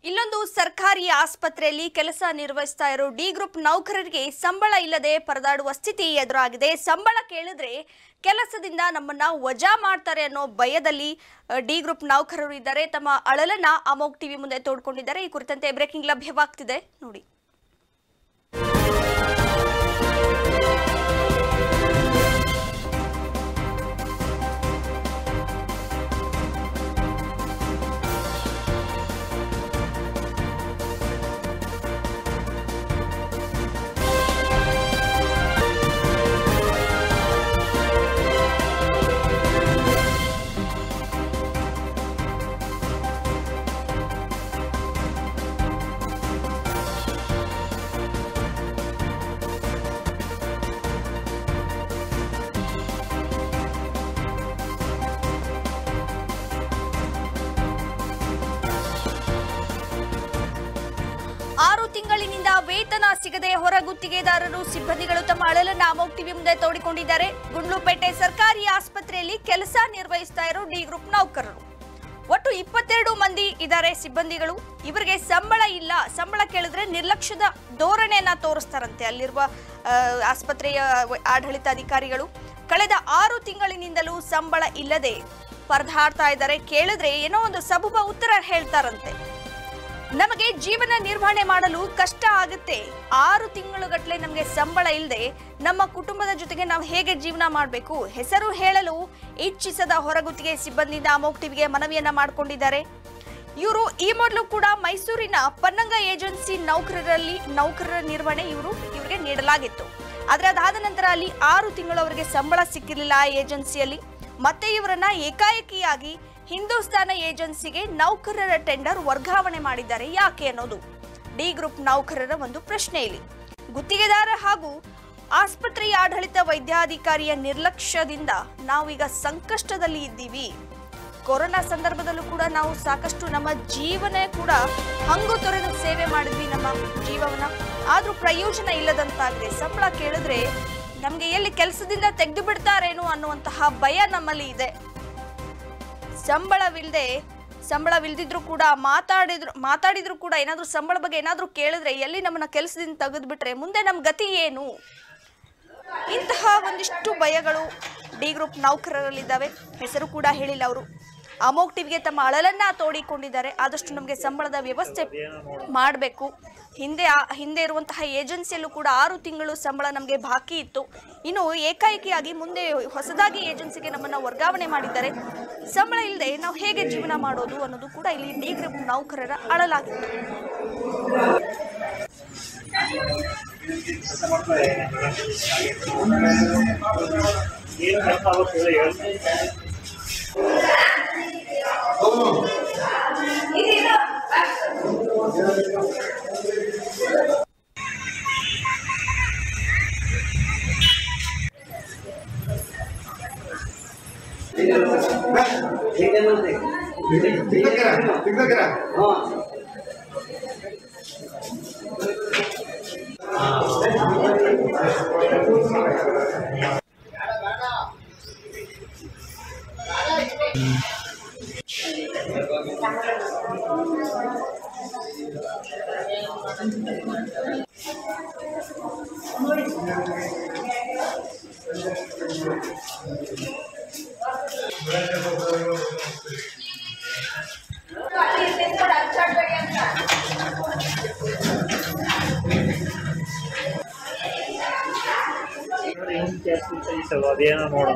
ಇಲ್ಲೊಂದು ಸರ್ಕಾರಿ ಆಸ್ಪತ್ರೆಯಲ್ಲಿ ಕೆಲಸ ನಿರ್ವಹಿಸ್ತಾ ಇರೋ ಡಿ ಗ್ರೂಪ್ ನೌಕರರಿಗೆ ಸಂಬಳ ಇಲ್ಲದೆ ಪರದಾಡುವ ಸ್ಥಿತಿ ಎದುರಾಗಿದೆ ಸಂಬಳ ಕೇಳಿದ್ರೆ ಕೆಲಸದಿಂದ ನಮ್ಮನ್ನ ವಜಾ ಮಾಡ್ತಾರೆ ಅನ್ನೋ ಭಯದಲ್ಲಿ ಅ, ಡಿ ಗ್ರೂಪ್ ನೌಕರರು ಇದ್ದಾರೆ ತಮ್ಮ ಅಳಲನ್ನ ಅಮೋಕ್ ಟಿವಿ ಮುಂದೆ ತೋಡ್ಕೊಂಡಿದ್ದಾರೆ ಈ ಕುರಿತಂತೆ ಬ್ರೇಕಿಂಗ್ ಲಭ್ಯವಾಗ್ತಿದೆ ನೋಡಿ ಆರು ತಿಂಗಳಿನಿಂದ ವೇತನ ಸಿಗದೆ ಹೊರ ಗುತ್ತಿಗೆದಾರರು ಸಿಬ್ಬಂದಿಗಳು ತಮ್ಮ ಅಳಲನ್ನ ಅಮೋಕ್ ಟಿವಿ ಮುಂದೆ ತೋಡಿಕೊಂಡಿದ್ದಾರೆ ಗುಂಡ್ಲುಪೇಟೆ ಸರ್ಕಾರಿ ಆಸ್ಪತ್ರೆಯಲ್ಲಿ ಕೆಲಸ ನಿರ್ವಹಿಸ್ತಾ ಇರೋ ಡಿ ಗ್ರೂಪ್ ನೌಕರರು ಒಟ್ಟು ಇಪ್ಪತ್ತೆರಡು ಮಂದಿ ಇದ್ದಾರೆ ಸಿಬ್ಬಂದಿಗಳು ಇವರಿಗೆ ಸಂಬಳ ಇಲ್ಲ ಸಂಬಳ ಕೇಳಿದ್ರೆ ನಿರ್ಲಕ್ಷ್ಯದ ಧೋರಣೆಯನ್ನ ತೋರಿಸ್ತಾರಂತೆ ಅಲ್ಲಿರುವ ಆ, ಆಸ್ಪತ್ರೆಯ ಆಡಳಿತಾಧಿಕಾರಿಗಳು ಕಳೆದ ಆರು ತಿಂಗಳಿನಿಂದಲೂ ಸಂಬಳ ಇಲ್ಲದೆ ಪರದಾಡ್ತಾ ಇದ್ದಾರೆ ಕೇಳಿದ್ರೆ ಏನೋ ಒಂದು ಸಬುಬ ಉತ್ತರ ಹೇಳ್ತಾರಂತೆ ನಮಗೆ ಜೀವನ ನಿರ್ವಹಣೆ ಮಾಡಲು ಕಷ್ಟ ಆಗುತ್ತೆ ಆರು ತಿಂಗಳುಗಟ್ಟಲೆ ನಮಗೆ ಸಂಬಳ ಇಲ್ಲದೆ ನಮ್ಮ ಕುಟುಂಬದ ಜೊತೆಗೆ ನಾವು ಹೇಗೆ ಜೀವನ ಮಾಡಬೇಕು ಹೆಸರು ಹೇಳಲು ಇಚ್ಛಿಸದ ಹೊರಗುತ್ತಿಗೆ ಸಿಬ್ಬಂದಿಯಿಂದ ಅಮೋಕ್ ಟಿವಿಗೆ ಮನವಿಯನ್ನ ಮಾಡಿಕೊಂಡಿದ್ದಾರೆ ಇವರು ಈ ಮೊದಲು ಕೂಡ ಮೈಸೂರಿನ ಪನ್ನಂಗ ಏಜೆನ್ಸಿ ನೌಕರರಲ್ಲಿ ನೌಕರರ ನಿರ್ವಹಣೆ ಇವರು ಇವರಿಗೆ ನೀಡಲಾಗಿತ್ತು ಆದ್ರೆ ಅದಾದ ನಂತರ ಅಲ್ಲಿ ಆರು ತಿಂಗಳು ಅವರಿಗೆ ಸಂಬಳ ಸಿಕ್ಕಿರಲಿಲ್ಲ ಆ ಏಜೆನ್ಸಿಯಲ್ಲಿ ಮತ್ತೆ ಇವರನ್ನ ಏಕಾಏಕಿಯಾಗಿ ಹಿಂದೂಸ್ತಾನ ಏಜೆನ್ಸಿಗೆ ನೌಕರರ ಟೆಂಡರ್ ವರ್ಗಾವಣೆ ಮಾಡಿದ್ದಾರೆ ಯಾಕೆ ಅನ್ನೋದು ಡಿ ಗ್ರೂಪ್ ನೌಕರರ ಒಂದು ಪ್ರಶ್ನೆ ಇಲ್ಲಿ ಗುತ್ತಿಗೆದಾರ ಹಾಗೂ ಆಸ್ಪತ್ರೆಯ ಆಡಳಿತ ವೈದ್ಯಾಧಿಕಾರಿಯ ನಿರ್ಲಕ್ಷ್ಯದಿಂದ ನಾವೀಗ ಸಂಕಷ್ಟದಲ್ಲಿ ಇದ್ದೀವಿ ಕೊರೋನಾ ಸಂದರ್ಭದಲ್ಲೂ ಕೂಡ ನಾವು ಸಾಕಷ್ಟು ನಮ್ಮ ಜೀವನ ಕೂಡ ಹಂಗು ತೊರೆದು ಸೇವೆ ಮಾಡಿದ್ವಿ ನಮ್ಮ ಜೀವವನ್ನ ಆದ್ರೂ ಪ್ರಯೋಜನ ಇಲ್ಲದಂತಾಗಿದೆ ಸಂಬಳ ಕೇಳಿದ್ರೆ ನಮ್ಗೆ ಎಲ್ಲಿ ಕೆಲಸದಿಂದ ತೆಗೆದು ಬಿಡ್ತಾರೇನೋ ಅನ್ನುವಂತಹ ಭಯ ನಮ್ಮಲ್ಲಿ ಇದೆ ಸಂಬಳವಿಲ್ಲದೆ ಸಂಬಳವಿಲ್ದಿದ್ರು ಕೂಡ ಮಾತಾಡಿದ್ರು ಮಾತಾಡಿದ್ರು ಕೂಡ ಏನಾದ್ರೂ ಸಂಬಳ ಬಗ್ಗೆ ಏನಾದ್ರೂ ಕೇಳಿದ್ರೆ ಎಲ್ಲಿ ನಮ್ಮನ್ನ ಕೆಲಸದಿಂದ ತೆಗೆದು ಬಿಟ್ರೆ ಮುಂದೆ ನಮ್ಮ ಗತಿ ಏನು ಇಂತಹ ಒಂದಿಷ್ಟು ಭಯಗಳು ಡಿ ಗ್ರೂಪ್ ನೌಕರರಲ್ಲಿದ್ದಾವೆ ಹೆಸರು ಕೂಡ ಹೇಳಿಲ್ಲ ಅವರು ಅಮೋಕ್ ಟಿವಿಗೆ ತಮ್ಮ ಅಳಲನ್ನ ತೋಡಿಕೊಂಡಿದ್ದಾರೆ ಆದಷ್ಟು ನಮಗೆ ಸಂಬಳದ ವ್ಯವಸ್ಥೆ ಮಾಡಬೇಕು ಹಿಂದೆ ಆ- ಹಿಂದೆ ಇರುವಂತಹ ಏಜೆನ್ಸಿಯಲ್ಲೂ ಕೂಡ ಆರು ತಿಂಗಳು ಸಂಬಳ ನಮಗೆ ಬಾಕಿ ಇತ್ತು ಇನ್ನು ಏಕಾಏಕಿಯಾಗಿ ಮುಂದೆ ಹೊಸದಾಗಿ ಏಜೆನ್ಸಿಗೆ ನಮ್ಮನ್ನ ವರ್ಗಾವಣೆ ಮಾಡಿದ್ದಾರೆ ಸಂಬಳ ಇಲ್ಲದೆ ನಾವು ಹೇಗೆ ಜೀವನ ಮಾಡೋದು ಅನ್ನೋದು ಕೂಡ ಇಲ್ಲಿ ಡಿ ಗ್ರೂಪ್ ನೌಕರರ ಅಳಲಾಗಿತ್ತು ಏನು ಹೆಲ್ಪ್ ಆಗುತ್ತೆ ಹೇಳಿ ಏನು ಜಾಸ್ತಿ ಕಲಿಸಲ್ಲ ಅದೇನೋ ನೋಡೋಣ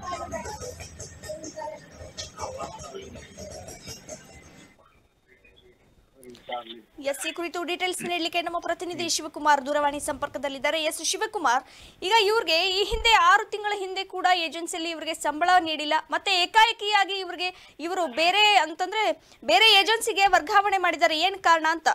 ಎಸ್ ಈ ಕುರಿತು ಡೀಟೇಲ್ಸ್ ನೀಡಲಿಕ್ಕೆ ನಮ್ಮ ಪ್ರತಿನಿಧಿ ಶಿವಕುಮಾರ್ ದೂರವಾಣಿ ಸಂಪರ್ಕದಲ್ಲಿದ್ದಾರೆ ಎಸ್ ಶಿವಕುಮಾರ್ ಈಗ ಇವ್ರಿಗೆ ಈ ಹಿಂದೆ ಆರು ತಿಂಗಳ ಹಿಂದೆ ಕೂಡ ಏಜೆನ್ಸಿಯಲ್ಲಿ ಇವರಿಗೆ ಸಂಬಳ ನೀಡಿಲ್ಲ ಮತ್ತೆ ಏಕಾಏಕಿಯಾಗಿ ಇವ್ರಿಗೆ ಇವರು ಬೇರೆ ಅಂತಂದ್ರೆ ಬೇರೆ ಏಜೆನ್ಸಿಗೆ ವರ್ಗಾವಣೆ ಮಾಡಿದ್ದಾರೆ ಏನ್ ಕಾರಣ ಅಂತ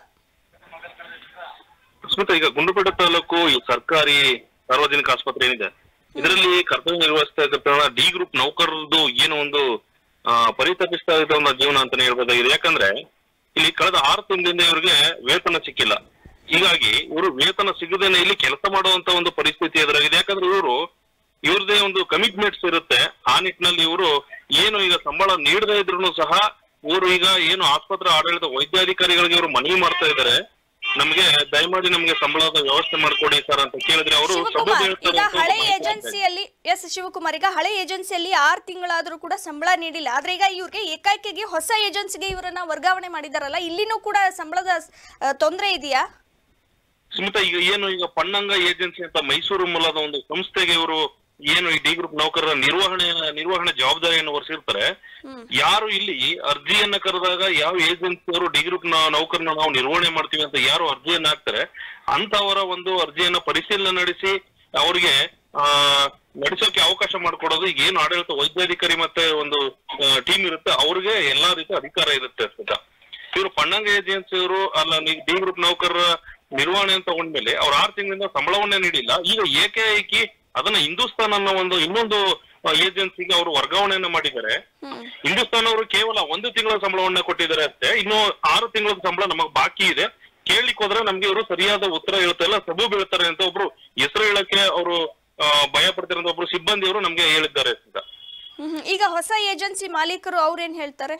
ಸ್ಮಿತಾ ಈಗ ಗುಂಡ್ಲುಪೇಟೆ ತಾಲೂಕು ಈ ಸರ್ಕಾರಿ ಸಾರ್ವಜನಿಕ ಆಸ್ಪತ್ರೆ ಏನಿದೆ ಇದರಲ್ಲಿ ಕರ್ತವ್ಯ ನಿರ್ವಹಿಸ್ತಾ ಇದ್ದ ಡಿ ಗ್ರೂಪ್ ನೌಕರರದು ಏನು ಒಂದು ಆ, ಪರಿತಪಿಸ್ತಾ ಇದ್ದ ಒಂದು ಜೀವನ ಅಂತಾನೆ ಹೇಳ್ಬೋದಾಗಿದೆ ಯಾಕಂದ್ರೆ ಇಲ್ಲಿ ಕಳೆದ ಆರು ತಿಂಗಳಿಂದ ಇವರಿಗೆ ವೇತನ ಸಿಕ್ಕಿಲ್ಲ ಹೀಗಾಗಿ ಇವರು ವೇತನ ಸಿಗದೇನೆ ಇಲ್ಲಿ ಕೆಲಸ ಮಾಡುವಂತ ಒಂದು ಪರಿಸ್ಥಿತಿ ಎದುರಾಗಿದೆ ಯಾಕಂದ್ರೆ ಇವರು ಇವ್ರದೇ ಒಂದು ಕಮಿಟ್ಮೆಂಟ್ಸ್ ಇರುತ್ತೆ ಆ ನಿಟ್ಟಿನಲ್ಲಿ ಇವರು ಏನು ಈಗ ಸಂಬಳ ನೀಡದೇ ಇದ್ರು ಸಹ ಇವರು ಈಗ ಏನು ಆಸ್ಪತ್ರೆ ಆಡಳಿತ ವೈದ್ಯಾಧಿಕಾರಿಗಳಿಗೆ ಇವರು ಮನವಿ ಮಾಡ್ತಾ ಇದ್ದಾರೆ ನಮ್ಗೆ ದಯಮಾಡಿ ನಮ್ಗೆ ಸಂಬಳದ ವ್ಯವಸ್ಥೆ ಮಾಡ್ಕೊಡಿ ಸರ್ ಅಂತ ಕೇಳಿದ್ರೆ ಅವರು ಶಿವಕುಮಾರ್ ಈಗ ಹಳೆ ಏಜೆನ್ಸಿಯಲ್ಲಿ ಎಸ್ ಶಿವಕುಮಾರ್ ಈಗ ಹಳೆ ಏಜೆನ್ಸಿಯಲ್ಲಿ ಆರು ತಿಂಗಳಾದ್ರೂ ಕೂಡ ಸಂಬಳ ನೀಡಿಲ್ಲ ಆದ್ರೆ ಈಗ ಇವ್ರಿಗೆ ಏಕಾಏಕಿಗೆ ಹೊಸ ಏಜೆನ್ಸಿಗೆ ಇವರನ್ನ ವರ್ಗಾವಣೆ ಮಾಡಿದಾರಲ್ಲ ಇಲ್ಲಿನೂ ಕೂಡ ಸಂಬಳದ ತೊಂದರೆ ಇದೆಯಾ ಸ್ಮಿತಾ ಈಗ ಏನು ಈಗ ಪನ್ನಂಗ ಏಜೆನ್ಸಿ ಅಂತ ಮೈಸೂರು ಮೂಲದ ಒಂದು ಸಂಸ್ಥೆಗೆ ಇವರು ಏನು ಈ ಡಿ ಗ್ರೂಪ್ ನೌಕರರ ನಿರ್ವಹಣೆ ನಿರ್ವಹಣೆ ಜವಾಬ್ದಾರಿಯನ್ನು ಹೊರಿಸಿರ್ತಾರೆ ಹ್ಮ್. ಯಾರು ಇಲ್ಲಿ ಅರ್ಜಿಯನ್ನ ಕರೆದಾಗ ಯಾವ ಏಜೆನ್ಸಿಯವರು ಡಿ ಗ್ರೂಪ್ ನೌಕರನ್ನ ನಾವು ನಿರ್ವಹಣೆ ಮಾಡ್ತೀವಿ ಅಂತ ಯಾರು ಅರ್ಜಿಯನ್ನ ಹಾಕ್ತಾರೆ ಅಂತವರ ಒಂದು ಅರ್ಜಿಯನ್ನ ಪರಿಶೀಲನೆ ನಡೆಸಿ ಅವರಿಗೆ ಆ ನಡೆಸೋಕೆ ಅವಕಾಶ ಮಾಡಿಕೊಡೋದು ಈಗ ಏನು ಆಡಳಿತ ವೈದ್ಯಾಧಿಕಾರಿ ಮತ್ತೆ ಒಂದು ಟೀಮ್ ಇರುತ್ತೆ ಅವ್ರಿಗೆ ಎಲ್ಲಾ ರೀತಿಯ ಅಧಿಕಾರ ಇರುತ್ತೆ ಸ್ಮಿತಾ ಇವರು ಪಣ್ಣಂಗ ಏಜೆನ್ಸಿಯವರು ಅಲ್ಲ ನೀವು ಡಿ ಗ್ರೂಪ್ ನೌಕರರ ನಿರ್ವಹಣೆ ಅಂತ ತಗೊಂಡ್ಮೇಲೆ ಅವ್ರು ಆರು ತಿಂಗಳಿಂದ ಸಂಬಳವನ್ನೇ ನೀಡಿಲ್ಲ ಈಗ ಏಕಾಏಕಿ ಅದನ್ನ ಹಿಂದೂಸ್ತಾನ್ ಅನ್ನೋ ಒಂದು ಇನ್ನೊಂದು ಏಜೆನ್ಸಿಗೆ ಅವರು ವರ್ಗಾವಣೆಯನ್ನ ಮಾಡಿದ್ದಾರೆ ಹ್ಮ್ ಹಿಂದೂಸ್ತಾನ್ ಅವರು ಕೇವಲ ಒಂದು ತಿಂಗಳ ಸಂಬಳವನ್ನ ಕೊಟ್ಟಿದ್ದಾರೆ ಅಷ್ಟೇ ಇನ್ನು ಆರು ತಿಂಗಳ ಸಂಬಳ ನಮಗ್ ಬಾಕಿ ಇದೆ ಕೇಳಲಿಕ್ಕೆ ಹೋದ್ರೆ ನಮ್ಗೆ ಇವರು ಸರಿಯಾದ ಉತ್ತರ ಹೇಳ್ತಾ ಇಲ್ಲ ಸಬು ಬೀಳ್ತಾರೆ ಅಂತ ಒಬ್ರು ಹೆಸರು ಹೇಳಕ್ಕೆ ಅವರು ಭಯ ಪಡ್ತಿರೋ ಒಬ್ರು ಸಿಬ್ಬಂದಿಯವರು ನಮ್ಗೆ ಹೇಳಿದ್ದಾರೆ ಅಂತ ಹ್ಮ್ ಹ್ಮ್. ಈಗ ಹೊಸ ಏಜೆನ್ಸಿ ಮಾಲೀಕರು ಅವ್ರೇನ್ ಹೇಳ್ತಾರೆ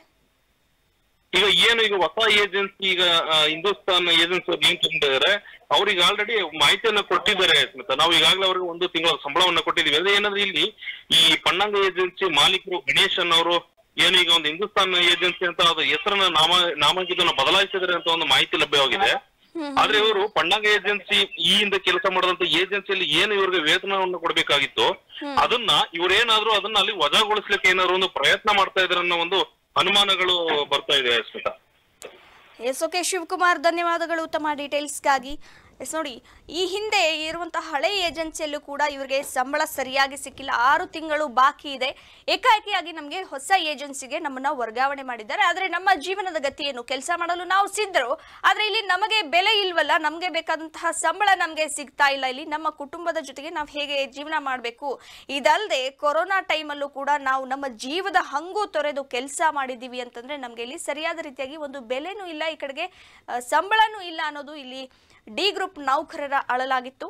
ಈಗ ಏನು ಈಗ ಹೊಸ ಏಜೆನ್ಸಿ ಈಗ ಆ, ಹಿಂದೂಸ್ತಾನ್ ಏಜೆನ್ಸಿ ಅವ್ರು ಏನ್ ತಂದಿದ್ದಾರೆ ಅವ್ರಿಗೆ ಆಲ್ರೆಡಿ ಮಾಹಿತಿಯನ್ನ ಕೊಟ್ಟಿದ್ದಾರೆ ಸ್ಮಿತಾ ನಾವು ಈಗಾಗಲೇ ಅವ್ರಿಗೆ ಒಂದು ತಿಂಗಳ ಸಂಬಳವನ್ನ ಕೊಟ್ಟಿದೀವಿ ಅದೇ ಏನಂದ್ರೆ ಇಲ್ಲಿ ಈ ಪಣ್ಣಂಗ ಏಜೆನ್ಸಿ ಮಾಲೀಕರು ಗಣೇಶನ್ ಅವರು ಏನು ಈಗ ಒಂದು ಹಿಂದೂಸ್ತಾನ್ ಏಜೆನ್ಸಿ ಅಂತ ಅದು ಹೆಸರನ್ನ ನಾಮ ನಾಮಾಂಕಿತನ ಬದಲಾಯಿಸಿದ್ದಾರೆ ಅಂತ ಒಂದು ಮಾಹಿತಿ ಲಭ್ಯವಾಗಿದೆ ಆದ್ರೆ ಇವರು ಪಣ್ಣಂಗ ಏಜೆನ್ಸಿ ಈ ಹಿಂದೆ ಕೆಲಸ ಮಾಡಿದಂತ ಏಜೆನ್ಸಿಯಲ್ಲಿ ಏನು ಇವ್ರಿಗೆ ವೇತನವನ್ನು ಕೊಡ್ಬೇಕಾಗಿತ್ತು ಅದನ್ನ ಇವ್ರೇನಾದ್ರೂ ಅದನ್ನ ಅಲ್ಲಿ ವಜಾಗೊಳಿಸ್ಲಿಕ್ಕೆ ಏನಾದ್ರು ಒಂದು ಪ್ರಯತ್ನ ಮಾಡ್ತಾ ಇದಾರೆ ಅನ್ನೋ ಒಂದು ಅನುಮಾನಗಳು ಬರ್ತಾ ಇದೆ ಸ್ಮಿತಾ ಎಸ್ ಓಕೆ ಶಿವಕುಮಾರ್ ಧನ್ಯವಾದಗಳು ತಮ್ಮ ಡೀಟೇಲ್ಸ್ಗಾಗಿ ಎಸ್ ನೋಡಿ ಈ ಹಿಂದೆ ಇರುವಂತಹ ಹಳೆ ಏಜೆನ್ಸಿಯಲ್ಲೂ ಕೂಡ ಇವರಿಗೆ ಸಂಬಳ ಸರಿಯಾಗಿ ಸಿಕ್ಕಿಲ್ಲ ಆರು ತಿಂಗಳು ಬಾಕಿ ಇದೆ ಏಕಾಏಕಿಯಾಗಿ ನಮಗೆ ಹೊಸ ಏಜೆನ್ಸಿಗೆ ನಮ್ಮನ್ನ ವರ್ಗಾವಣೆ ಮಾಡಿದ್ದಾರೆ ಆದರೆ ನಮ್ಮ ಜೀವನದ ಗತಿ ಏನು ಕೆಲಸ ಮಾಡಲು ನಾವು ಸಿದ್ಧರು ಆದರೆ ಇಲ್ಲಿ ನಮಗೆ ಬೆಲೆ ಇಲ್ವಲ್ಲ ನಮಗೆ ಬೇಕಾದಂತಹ ಸಂಬಳ ನಮಗೆ ಸಿಗ್ತಾ ಇಲ್ಲ ಇಲ್ಲಿ ನಮ್ಮ ಕುಟುಂಬದ ಜೊತೆಗೆ ನಾವು ಹೇಗೆ ಜೀವನ ಮಾಡಬೇಕು ಇದಲ್ಲದೆ ಕೊರೋನಾ ಟೈಮಲ್ಲೂ ಕೂಡ ನಾವು ನಮ್ಮ ಜೀವದ ಹಂಗು ತೊರೆದು ಕೆಲಸ ಮಾಡಿದ್ದೀವಿ ಅಂತಂದ್ರೆ ನಮಗೆ ಇಲ್ಲಿ ಸರಿಯಾದ ರೀತಿಯಾಗಿ ಒಂದು ಬೆಲೆನೂ ಇಲ್ಲ ಈ ಕಡೆಗೆ ಆ, ಸಂಬಳನೂ ಇಲ್ಲ ಅನ್ನೋದು ಇಲ್ಲಿ ಡಿ ಗ್ರೂಪ್ ನೌಕರರ ಅಳಲಾಗಿತ್ತು